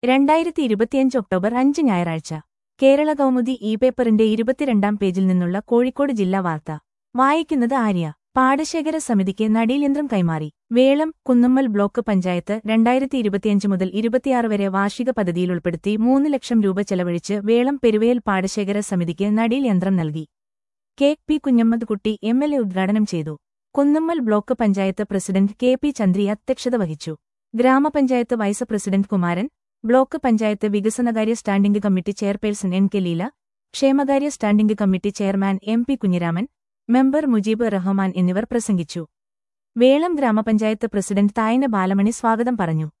രണ്ടായിരത്തി ഇരുപത്തിയഞ്ച് ഒക്ടോബർ അഞ്ച് ഞായറാഴ്ച കേരള കൗമുദി ഇ പേപ്പറിന്റെ ഇരുപത്തിരണ്ടാം പേജിൽ നിന്നുള്ള കോഴിക്കോട് ജില്ലാ വാർത്ത വായിക്കുന്നത് ആര്യ പാടശേഖര സമിതിക്ക് നടീയന്ത്രം കൈമാറി വേളം കുന്നമ്മൽ ബ്ലോക്ക് പഞ്ചായത്ത് രണ്ടായിരത്തി ഇരുപത്തിയഞ്ച് മുതൽ ഇരുപത്തിയാറ് വരെ വാർഷിക പദ്ധതിയിൽ ഉൾപ്പെടുത്തി മൂന്ന് ലക്ഷം രൂപ ചെലവഴിച്ച് വേളം പെരുവയൽ പാടശേഖര സമിതിക്ക് നടീൽ യന്ത്രം നൽകി കെ പി കുഞ്ഞമ്മദ് കുട്ടി എം എൽ എ ഉദ്ഘാടനം ചെയ്തു Kunnummal block panchayat president K P Chandri അധ്യക്ഷത വഹിച്ചു grama panchayat vice president Kumaran block panchayat വികസനകാര്യ standing committee chairperson N K Leela ക്ഷേമകാര്യ standing committee chairman M P Kunhiraman member Mujeeb Rahman എന്നിവർ പ്രസംഗിച്ചു വേളം ഗ്രാമപഞ്ചായത്ത് പ്രസിഡന്റ് തായന ബാലമണി സ്വാഗതം പറഞ്ഞു